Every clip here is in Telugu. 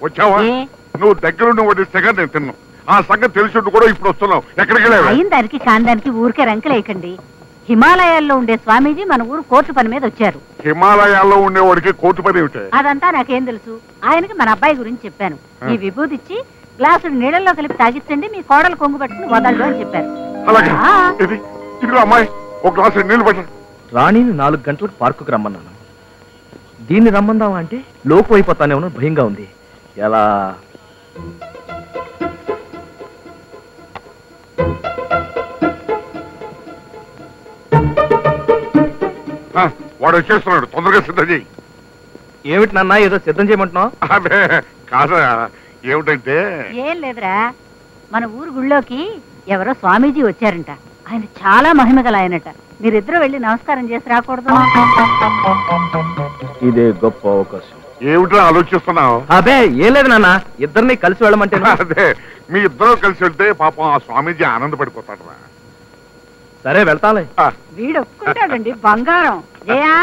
వచ్చావా ఏ? నువ్వు దగ్గరుండి వడ్డిస్తేగా నేను తిన్నాను ఆ సంగతి తెలిసి కూడా ఇప్పుడు వస్తున్నావు ఎక్కడికి వెళ్ళావు అయిన దానికి కాని దానికి ఊరికే రంకెలేయకండి హిమాలయాల్లో ఉండే స్వామీజీ మన ఊరు కోర్టు పని మీద వచ్చారు హిమాలయాల్లో ఉండేవాడికి కోర్టు పని ఏమిటే అదంతా నాకేం తెలుసు ఆయనకి మన అబ్బాయి గురించి చెప్పాను ఈ విభూతి ఇచ్చి గ్లాసుడు నీళ్ళల్లో కలిపి తాగించండి మీ కోడలు కొంగు పట్టుకుని వదలడు అని చెప్పారు అలాగే ఆ. ఇది ఇదిగో అమ్మాయి ఒక గ్లాసు నీళ్ళు పట్ట రాణిని నాలుగు గంటలకు పార్కుకు రమ్మన్నాను దీన్ని రమ్మందామా అంటే లోపు అయిపోతానేమో భయంగా ఉంది ఎలా ఆ, వాడు వచ్చేస్తున్నాడు తొందరగా సిద్ధం చేయి ఏమిటి నాన్న ఏదో సిద్ధం చేయమంటున్నావు అదే కాదా ఏమిటంటే ఏం లేదురా మన ఊరు గుళ్ళోకి ఎవరో స్వామీజీ వచ్చారంట ఆయన చాలా మహిమ గల ఆయనట మీరిద్దరూ వెళ్ళి నమస్కారం చేసి రాకూడదు ఇదే గొప్ప అవకాశం ఏమిటో ఆలోచిస్తున్నావు అబే ఏం లేదు నాన్న ఇద్దరిని కలిసి వెళ్ళమంటే అదే మీ ఇద్దరు కలిసి వెళ్తే పాపం ఆ స్వామీజీ ఆనందపడిపోతాడు రా సరే వెళ్తాలే వీడు ఒప్పుకుంటాడండి బంగారం జయా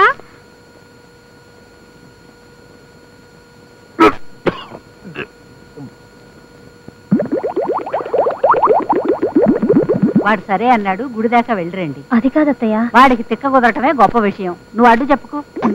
వాడు సరే అన్నాడు గుడి దాకా వెళ్ళిరండి అది కాదత్తయ్య వాడికి తిక్క కుదరటమే గొప్ప విషయం నువ్వు అడ్డు చెప్పుకో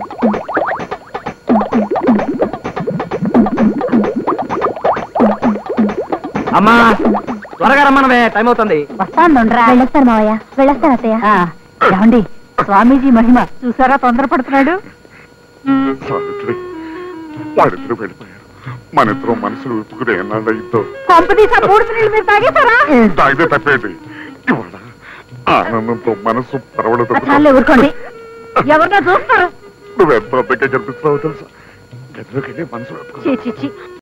అమ్మా త్వరగా రమ్మనవే టైం అవుతుంది వస్తానుండ్రా వెళ్ళొస్తాను మావయ్య వెళ్ళొస్తాను అత్తయ్య ఆ, ఏమండి స్వామీజీ మహిమ చూసారా తొందరపడుతున్నాడు సావిత్రి వాడిద్దరు వెళ్ళిపోయారు మన ఇద్దరు మనసులు విప్పుకునే ఎన్నాళ్ళ ఇద్దో కొంపదీసా మూడు నీళ్ళు మీరు తాగేశారా తాగితే తప్పేది ఇవాళ ఆనందంతో మనసు పరవడతో చాలే ఊరుకోండి ఎవరినో చూస్తారు నువ్వెంత అందంగా కనిపిస్తున్నావు తెలుసా గదిలోకి వెళ్ళి మనసు విప్పుకో. చీ చీ చీ